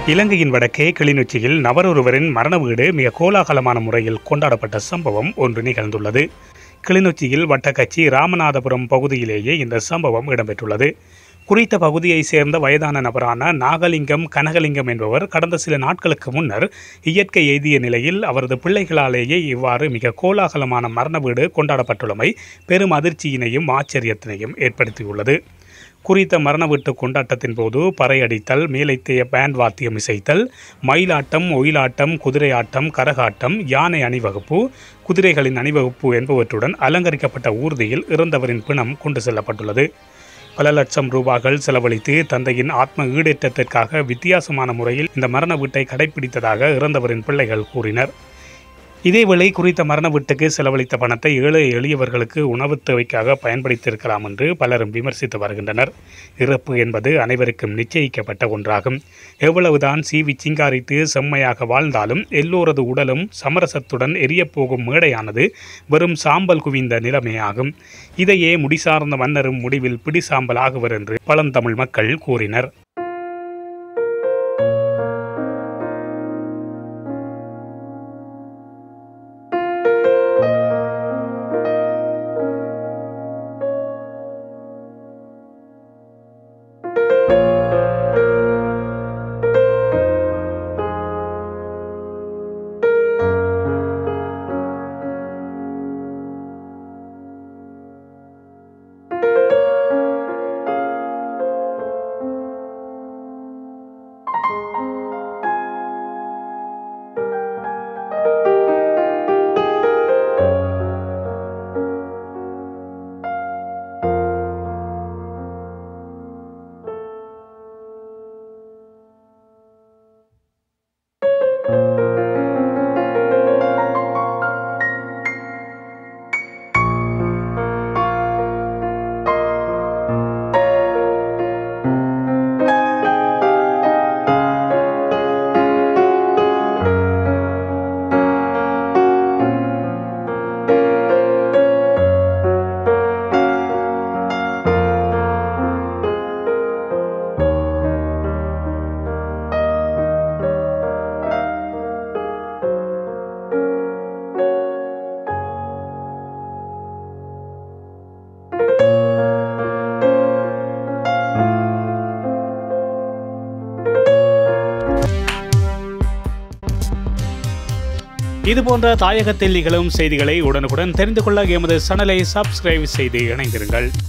இலங்கையின் வடக்கே கிளிநொச்சியில் நபரொருவரின் மரண வீடு மிக கோலாகலமான முறையில் கொண்டாடப்பட்ட சம்பவம் ஒன்று நிகழ்ந்துள்ளது கிளிநொச்சியில் வட்டக்கச்சி ராமநாதபுரம் பகுதியிலேயே இந்த சம்பவம் இடம்பெற்றுள்ளது குறித்த பகுதியைச் சேர்ந்த வயதான நபரான நாகலிங்கம் கனகலிங்கம் என்பவர் கடந்த சில நாட்களுக்கு முன்னர் இயற்கை எய்திய நிலையில் அவரது பிள்ளைகளாலேயே இவ்வாறு மிக கோலாகலமான மரண வீடு கொண்டாடப்பட்டுள்ளமை பெரும் அதிர்ச்சியினையும் ஆச்சரியத்தினையும் ஏற்படுத்தியுள்ளது குறித்த மரண வீட்டு கொண்டாட்டத்தின் போது பறையடித்தல் மேலைத்தேய பேண்ட் வாத்தியம் இசைத்தல் மயிலாட்டம் ஒயிலாட்டம் குதிரையாட்டம் கரகாட்டம் யானை அணிவகுப்பு குதிரைகளின் அணிவகுப்பு என்பவற்றுடன் அலங்கரிக்கப்பட்ட ஊர்தியில் இறந்தவரின் பிணம் கொண்டு செல்லப்பட்டுள்ளது பல லட்சம் ரூபாய்கள் செலவழித்து தந்தையின் ஆத்ம ஈடேற்றத்திற்காக வித்தியாசமான முறையில் இந்த மரண வீட்டை கடைபிடித்ததாக இறந்தவரின் பிள்ளைகள் கூறினர் இதேவேளை குறித்த மரண வீட்டுக்கு செலவழித்த பணத்தை ஏழை எளியவர்களுக்கு உணவுத் தேவைக்காக பயன்படுத்தியிருக்கலாம் என்று பலரும் விமர்சித்து வருகின்றனர் இறப்பு என்பது அனைவருக்கும் நிச்சயிக்கப்பட்ட ஒன்றாகும் எவ்வளவுதான் சீவி சிங்காரித்து செம்மையாக வாழ்ந்தாலும் எல்லோரது உடலும் சமரசத்துடன் எரியப்போகும் மேடையானது வெறும் சாம்பல் குவிந்த நிலைமையாகும் இதையே முடிசார்ந்த மன்னரும் முடிவில் பிடிசாம்பல் ஆகுவர் என்று பழந்தமிழ் மக்கள் கூறினர் இதுபோன்ற தாயகத்தில் நிகழும் செய்திகளை உடனுக்குடன் தெரிந்து கொள்ள எமது சேனலை சப்ஸ்கிரைப் செய்து இணைந்திருங்கள்